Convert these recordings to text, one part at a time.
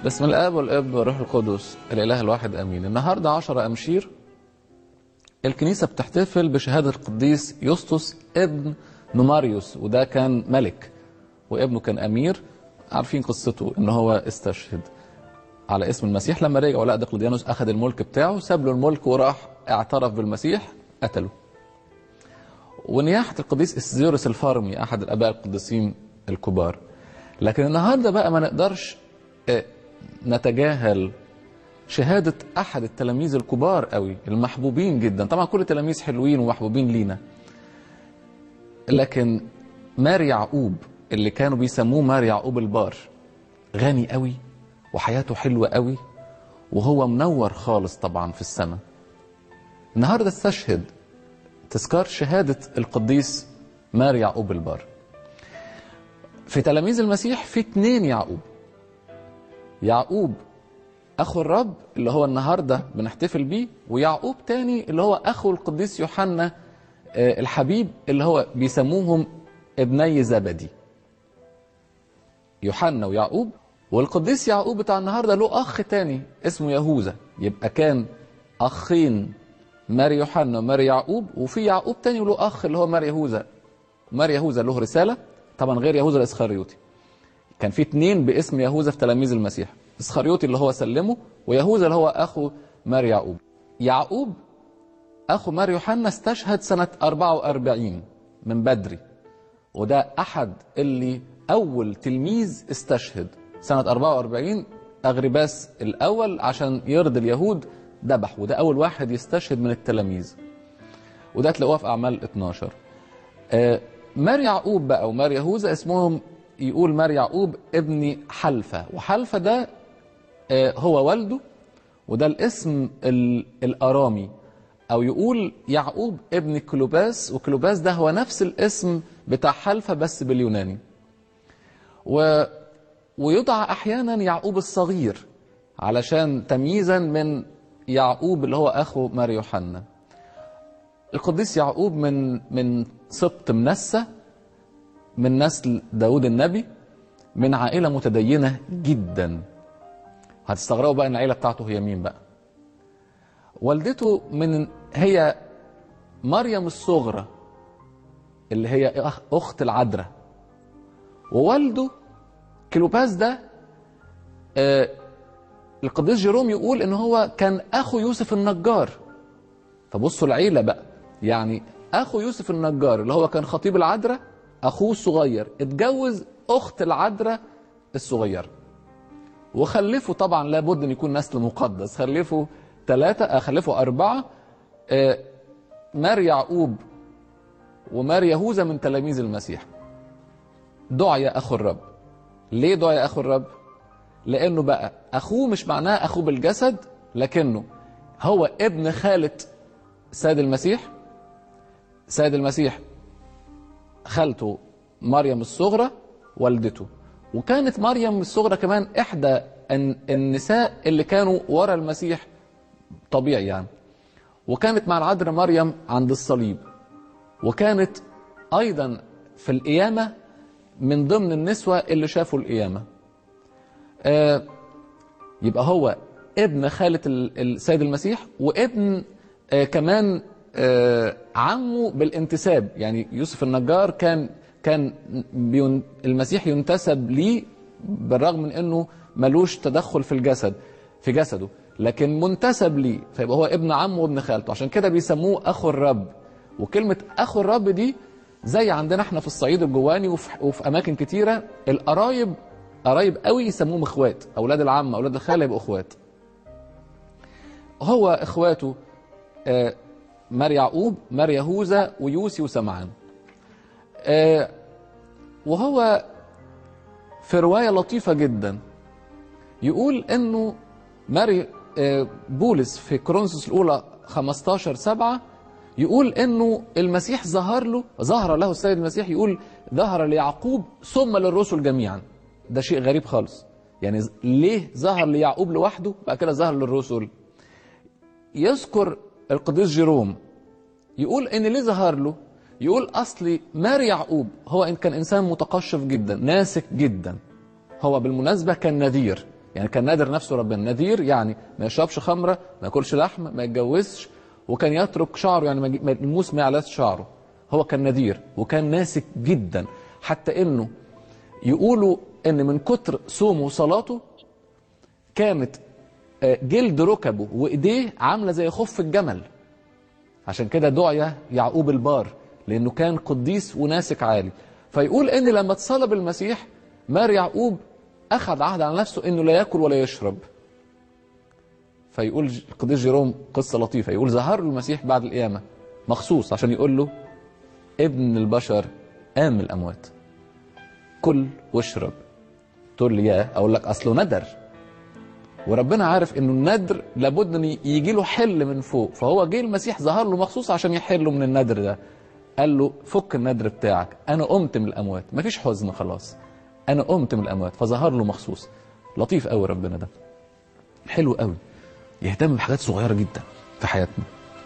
بسم الاب والاب والروح القدس الاله الواحد امين النهارده 10 امشير الكنيسه بتحتفل بشهاده القديس يسطس ابن نوماريوس وده كان ملك وابنه كان امير عارفين قصته ان هو استشهد على اسم المسيح لما رجع ولا دقلديانوس اخذ الملك بتاعه ساب له الملك وراح اعترف بالمسيح قتله ونياحه القديس اسزيروس الفارمي احد الاباء القديسين الكبار لكن النهارده بقى ما نقدرش آه، نتجاهل شهادة أحد التلاميذ الكبار قوي المحبوبين جدا طبعا كل التلاميذ حلوين ومحبوبين لينا لكن مار يعقوب اللي كانوا بيسموه مار يعقوب البار غني قوي وحياته حلوة قوي وهو منور خالص طبعا في السماء النهاردة استشهد تذكار شهادة القديس مار يعقوب البار في تلاميذ المسيح في اتنين يعقوب يعقوب اخو الرب اللي هو النهارده بنحتفل بيه ويعقوب تاني اللي هو اخو القديس يوحنا آه، الحبيب اللي هو بيسموهم ابني زبدي يوحنا ويعقوب والقديس يعقوب بتاع النهارده له اخ تاني اسمه يهوذا يبقى كان اخين ماري يوحنا وماري يعقوب وفي يعقوب تاني وله اخ اللي هو ماري يهوذا ماري يهوذا له رساله طبعا غير يهوذا الاسخريوطي كان في اتنين باسم يهوذا في تلاميذ المسيح اسخريوطي اللي هو سلمه ويهوذا اللي هو اخو مار يعقوب يعقوب اخو مار يوحنا استشهد سنة 44 من بدري وده احد اللي اول تلميذ استشهد سنة 44 اغرباس الاول عشان يرضي اليهود ذبح وده اول واحد يستشهد من التلاميذ وده تلاقوها في اعمال 12 آه، مار يعقوب بقى ومار يهوذا اسمهم يقول مار يعقوب ابن حلفة وحلفة ده آه، هو والده وده الاسم ال- الارامي او يقول يعقوب ابن كلوباس وكلوباس ده هو نفس الاسم بتاع حلفة بس باليوناني و ويدعى احيانا يعقوب الصغير علشان تمييزا من يعقوب اللي هو اخو مار يوحنا القديس يعقوب من من سبط منسى من نسل داود النبي من عائلة متدينة جدا هتستغربوا بقى ان العيلة بتاعته هي مين بقى والدته من هي مريم الصغرى اللي هي أخ- اخت العذراء ووالده كلوباس ده آه القديس جيروم يقول ان هو كان اخو يوسف النجار فبصوا العيلة بقى يعني اخو يوسف النجار اللي هو كان خطيب العذراء اخوه الصغير اتجوز اخت العذراء الصغيره وخلفوا طبعا لابد ان يكون نسل مقدس خلفوا ثلاثة آه، خلفوا أربعة آه، مار يعقوب ومار يهوذا من تلاميذ المسيح دعي أخو الرب ليه دعي أخو الرب؟ لأنه بقى أخوه مش معناه أخوه بالجسد لكنه هو ابن خالة سيد المسيح سيد المسيح خالته مريم الصغرى والدته وكانت مريم الصغرى كمان احدى الن- النساء اللي كانوا ورا المسيح طبيعي يعني وكانت مع العذراء مريم عند الصليب وكانت ايضا في القيامه من ضمن النسوه اللي شافوا القيامه آه يبقى هو ابن خالة ال- السيد المسيح وابن آه كمان آه عمه بالانتساب يعني يوسف النجار كان كان بين المسيح ينتسب ليه بالرغم من انه ملوش تدخل في الجسد في جسده لكن منتسب ليه فيبقى هو ابن عمه وابن خالته عشان كده بيسموه اخو الرب وكلمة اخو الرب دي زي عندنا احنا في الصعيد الجواني وفي, وفي اماكن كتيرة القرايب قرايب قوي يسموهم اخوات اولاد العم اولاد الخاله يبقوا اخوات هو اخواته آه، مار يعقوب مار يهوذا ويوسي وسمعان آه، وهو في رواية لطيفة جدا يقول انه ماري آه، بولس في كرونسوس الاولى 15 7 يقول انه المسيح ظهر له ظهر له السيد المسيح يقول ظهر ليعقوب ثم للرسل جميعا ده شيء غريب خالص يعني ز- ليه ظهر ليعقوب لوحده بعد كده ظهر للرسل يذكر القديس جيروم يقول ان ليه ظهر له يقول اصلي مار يعقوب هو ان كان انسان متقشف جدا ناسك جدا هو بالمناسبه كان نذير يعني كان نادر نفسه ربنا نذير يعني ما يشربش خمره ما ياكلش لحم ما يتجوزش وكان يترك شعره يعني ما- ما- الموس ما يعلاش شعره هو كان نذير وكان ناسك جدا حتى انه يقولوا ان من كتر صومه وصلاته كانت آه، جلد ركبه وايديه عامله زي خف الجمل عشان كده دعي يعقوب البار لانه كان قديس وناسك عالي فيقول ان لما اتصلب المسيح مار يعقوب اخذ عهد على نفسه انه لا ياكل ولا يشرب فيقول ج- القديس جيروم قصه لطيفه يقول ظهر له المسيح بعد القيامه مخصوص عشان يقول له ابن البشر قام من الاموات كل واشرب تقول لي يا اقول لك اصله ندر وربنا عارف انه الندر لابد ان يجي له حل من فوق فهو جه المسيح ظهر له مخصوص عشان يحله من الندر ده قال له فك الندر بتاعك انا قمت من الاموات مفيش حزن خلاص انا قمت من الاموات فظهر له مخصوص لطيف قوي ربنا ده حلو قوي يهتم بحاجات صغيره جدا في حياتنا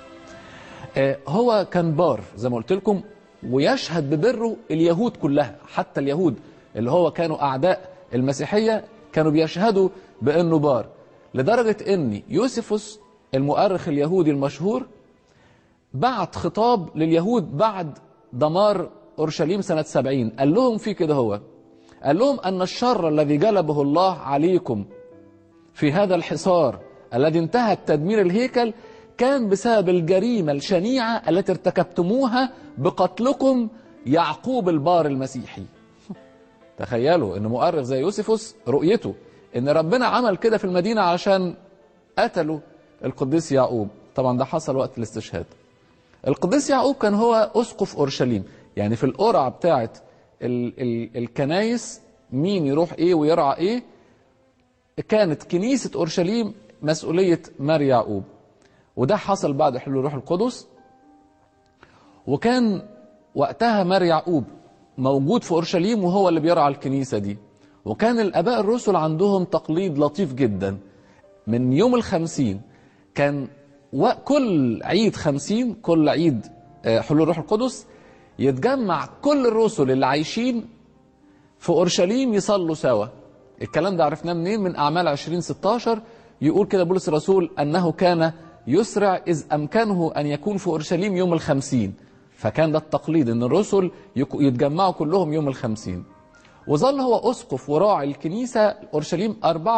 آه، هو كان بار زي ما قلت لكم ويشهد ببره اليهود كلها حتى اليهود اللي هو كانوا اعداء المسيحيه كانوا بيشهدوا بانه بار لدرجه ان يوسفوس المؤرخ اليهودي المشهور بعت خطاب لليهود بعد دمار اورشليم سنه 70 قال لهم في كده هو قال لهم ان الشر الذي جلبه الله عليكم في هذا الحصار الذي انتهى بتدمير الهيكل كان بسبب الجريمة الشنيعة التي ارتكبتموها بقتلكم يعقوب البار المسيحي تخيلوا ان مؤرخ زي يوسفوس رؤيته ان ربنا عمل كده في المدينة عشان قتلوا القديس يعقوب طبعا ده حصل وقت الاستشهاد القديس يعقوب كان هو اسقف اورشليم يعني في القرعه بتاعه ال ال الكنايس مين يروح ايه ويرعى ايه كانت كنيسه اورشليم مسؤوليه مار يعقوب وده حصل بعد حلول الروح القدس وكان وقتها مار يعقوب موجود في اورشليم وهو اللي بيرعى الكنيسه دي وكان الاباء الرسل عندهم تقليد لطيف جدا من يوم الخمسين كان وكل عيد خمسين كل عيد آه، حلول الروح القدس يتجمع كل الرسل اللي عايشين في اورشليم يصلوا سوا الكلام ده عرفناه منين من اعمال 20 16 يقول كده بولس الرسول انه كان يسرع اذ امكنه ان يكون في اورشليم يوم الخمسين فكان ده التقليد ان الرسل يك- يتجمعوا كلهم يوم الخمسين وظل هو اسقف وراعي الكنيسه اورشليم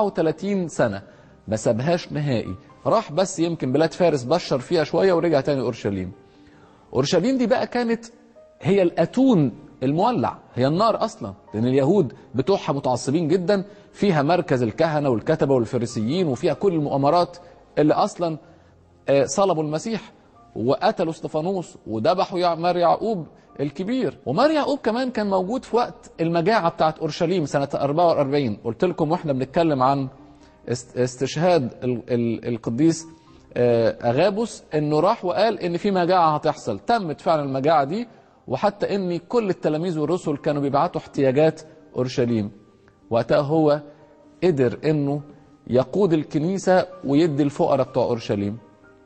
34 سنه ما سابهاش نهائي راح بس يمكن بلاد فارس بشر فيها شويه ورجع تاني اورشليم اورشليم دي بقى كانت هي الاتون المولع هي النار اصلا لان اليهود بتوعها متعصبين جدا فيها مركز الكهنه والكتبه والفريسيين وفيها كل المؤامرات اللي اصلا آه، صلبوا المسيح وقتلوا استفانوس وذبحوا يع- مار يعقوب الكبير ومار يعقوب كمان كان موجود في وقت المجاعه بتاعت اورشليم سنه 44 قلت لكم واحنا بنتكلم عن است- استشهاد ال- ال- القديس آه، اغابوس انه راح وقال ان في مجاعه هتحصل تمت فعلا المجاعه دي وحتى ان كل التلاميذ والرسل كانوا بيبعتوا احتياجات اورشليم وقتها هو قدر انه يقود الكنيسه ويدي الفقراء بتوع اورشليم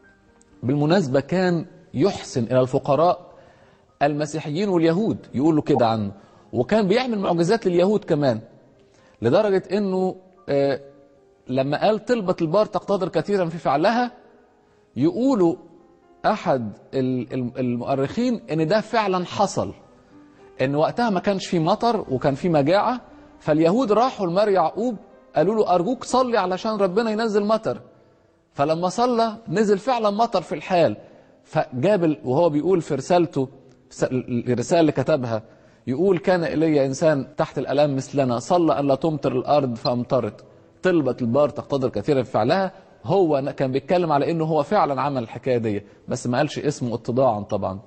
بالمناسبه كان يحسن الى الفقراء المسيحيين واليهود يقولوا كده عنه وكان بيعمل معجزات لليهود كمان لدرجه انه آه، لما قال طلبة البار تقتدر كثيرا في فعلها يقولوا احد ال- ال- المؤرخين ان ده فعلا حصل ان وقتها ما كانش في مطر وكان في مجاعه فاليهود راحوا لمار يعقوب قالوا له ارجوك صلي علشان ربنا ينزل مطر فلما صلى نزل فعلا مطر في الحال فجاب ال- وهو بيقول في رسالته س- الرساله اللي كتبها يقول كان إلي إنسان تحت الألام مثلنا صلى أن لا تمطر الأرض فأمطرت طلبة البار تقتدر كثيرا في فعلها هو ن- كان بيتكلم على انه هو فعلا عمل الحكايه دي بس ما قالش اسمه اتضاعا طبعا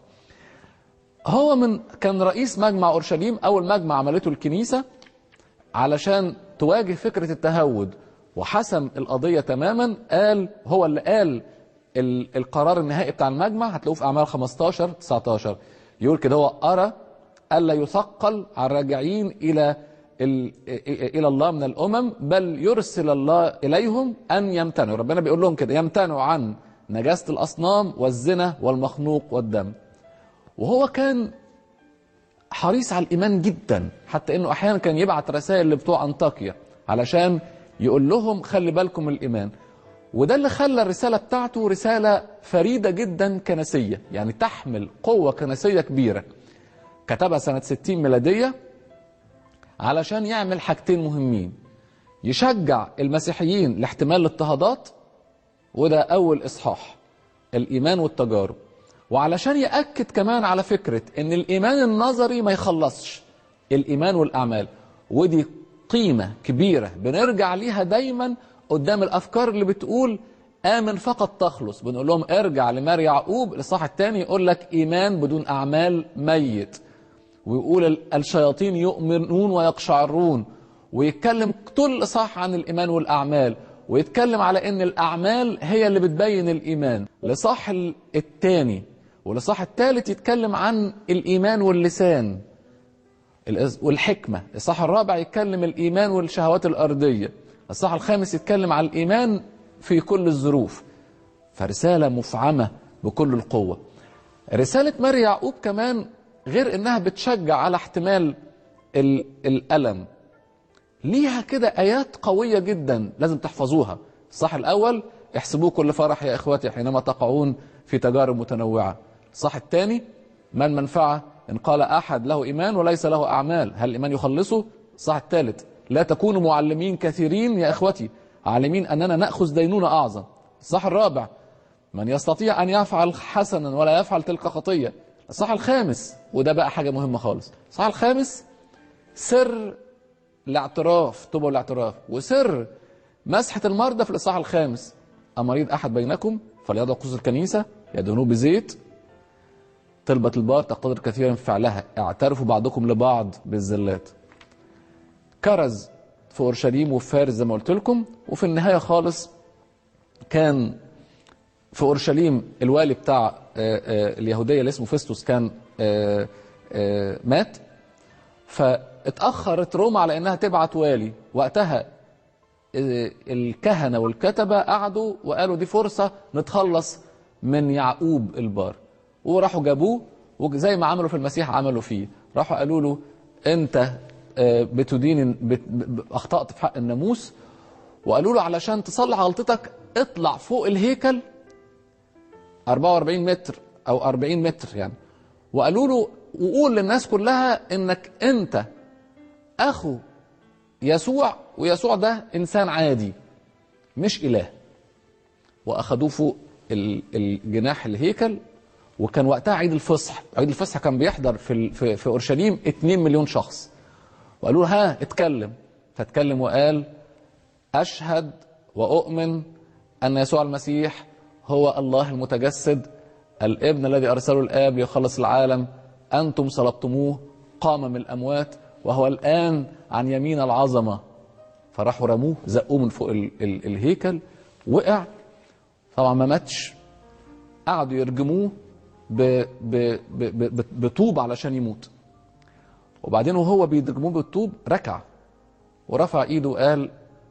هو من كان رئيس مجمع اورشليم اول مجمع عملته الكنيسه علشان تواجه فكره التهود وحسم القضيه تماما قال هو اللي قال ال- القرار النهائي بتاع المجمع هتلاقوه في اعمال 15 19 يقول كده هو ارى الا يثقل على الراجعين الى ال- الى الله من الامم بل يرسل الله اليهم ان يمتنعوا ربنا بيقول لهم كده يمتنعوا عن نجاسه الاصنام والزنا والمخنوق والدم وهو كان حريص على الايمان جدا حتى انه احيانا كان يبعت رسائل لبتوع انطاكيا علشان يقول لهم خلي بالكم من الإيمان وده اللي خلى الرسالة بتاعته رسالة فريدة جدا كنسية يعني تحمل قوة كنسية كبيرة كتبها سنة 60 ميلادية علشان يعمل حاجتين مهمين يشجع المسيحيين لاحتمال الاضطهادات وده أول إصحاح الإيمان والتجارب وعلشان يأكد كمان على فكرة إن الإيمان النظري ما يخلصش الإيمان والأعمال ودي قيمة كبيرة بنرجع ليها دايما قدام الأفكار اللي بتقول آمن فقط تخلص بنقول لهم ارجع لمار يعقوب الإصحاح الثاني يقول لك إيمان بدون أعمال ميت ويقول الشياطين يؤمنون ويقشعرون ويتكلم طول الإصحاح عن الإيمان والأعمال ويتكلم على ان الاعمال هي اللي بتبين الايمان لصح الثاني ولصح الثالث يتكلم عن الايمان واللسان والحكمه الصح الرابع يتكلم الايمان والشهوات الارضيه الصح الخامس يتكلم عن الايمان في كل الظروف فرساله مفعمه بكل القوه رساله ماري يعقوب كمان غير انها بتشجع على احتمال الالم ليها كده آيات قوية جدا لازم تحفظوها الصح الأول احسبوه كل فرح يا إخوتي حينما تقعون في تجارب متنوعة الصح الثاني ما المنفعة إن قال أحد له إيمان وليس له أعمال هل الإيمان يخلصه الصح الثالث لا تكونوا معلمين كثيرين يا إخوتي عالمين أننا نأخذ دينونة أعظم الصح الرابع من يستطيع أن يفعل حسنا ولا يفعل تلك خطية الصح الخامس وده بقى حاجة مهمة خالص الصح الخامس سر الاعتراف توبة الاعتراف وسر مسحة المرضى في الإصحاح الخامس أمريض أحد بينكم فليضع قصر الكنيسة يدهنوه بزيت طلبة البار تقتدر كثيرا في فعلها اعترفوا بعضكم لبعض بالزلات كرز في اورشليم وفي فارس زي ما قلت لكم وفي النهايه خالص كان في اورشليم الوالي بتاع اليهوديه اللي اسمه فيستوس كان مات فاتاخرت روما على انها تبعت والي وقتها الكهنه والكتبه قعدوا وقالوا دي فرصه نتخلص من يعقوب البار وراحوا جابوه وزي ما عملوا في المسيح عملوا فيه راحوا قالوا له انت بتدين اخطات في حق الناموس وقالوا له علشان تصلح غلطتك اطلع فوق الهيكل 44 متر او 40 متر يعني وقالوا له وقول للناس كلها انك انت اخو يسوع ويسوع ده انسان عادي مش اله واخدوه فوق الجناح الهيكل وكان وقتها عيد الفصح عيد الفصح كان بيحضر في في, في اورشليم 2 مليون شخص وقالوا له ها اتكلم فاتكلم وقال اشهد واؤمن ان يسوع المسيح هو الله المتجسد الابن الذي ارسله الاب ليخلص العالم انتم صلبتموه قام من الاموات وهو الان عن يمين العظمه فراحوا رموه زقوه من فوق ال ال الهيكل وقع طبعا ما ماتش قعدوا يرجموه ب ب ب بطوب علشان يموت وبعدين وهو بيرجموه بالطوب ركع ورفع ايده وقال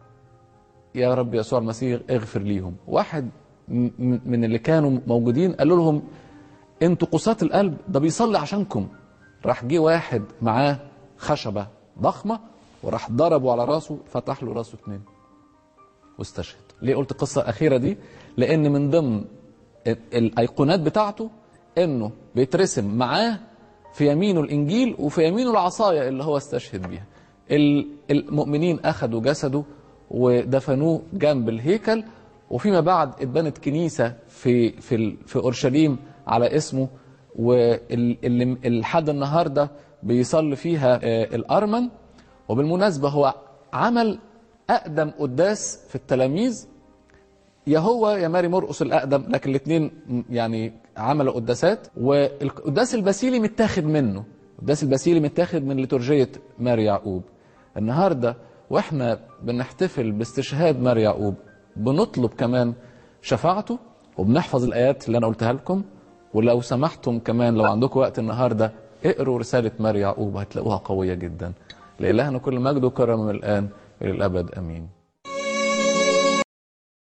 يا رب يسوع المسيح اغفر ليهم واحد من اللي كانوا موجودين قالوا لهم انتوا قساة القلب ده بيصلي عشانكم راح جه واحد معاه خشبة ضخمة وراح ضربه على راسه فتح له راسه اتنين واستشهد ليه قلت القصة الأخيرة دي لأن من ضمن الأيقونات بتاعته إنه بيترسم معاه في يمينه الإنجيل وفي يمينه العصاية اللي هو استشهد بيها المؤمنين أخذوا جسده ودفنوه جنب الهيكل وفيما بعد اتبنت كنيسة في في في أورشليم على اسمه واللي لحد النهارده بيصلي فيها الأرمن وبالمناسبة هو عمل أقدم قداس في التلاميذ يا هو يا ماري مرقس الأقدم لكن الاثنين يعني عملوا قداسات والقداس الباسيلي متاخد منه القداس الباسيلي متاخد من ليتورجية ماري يعقوب النهارده واحنا بنحتفل باستشهاد ماري يعقوب بنطلب كمان شفاعته وبنحفظ الآيات اللي أنا قلتها لكم ولو سمحتم كمان لو عندكم وقت النهارده اقروا رسالة ماري يعقوب هتلاقوها قوية جدا لإلهنا كل مجد وكرم من الآن إلى الأبد أمين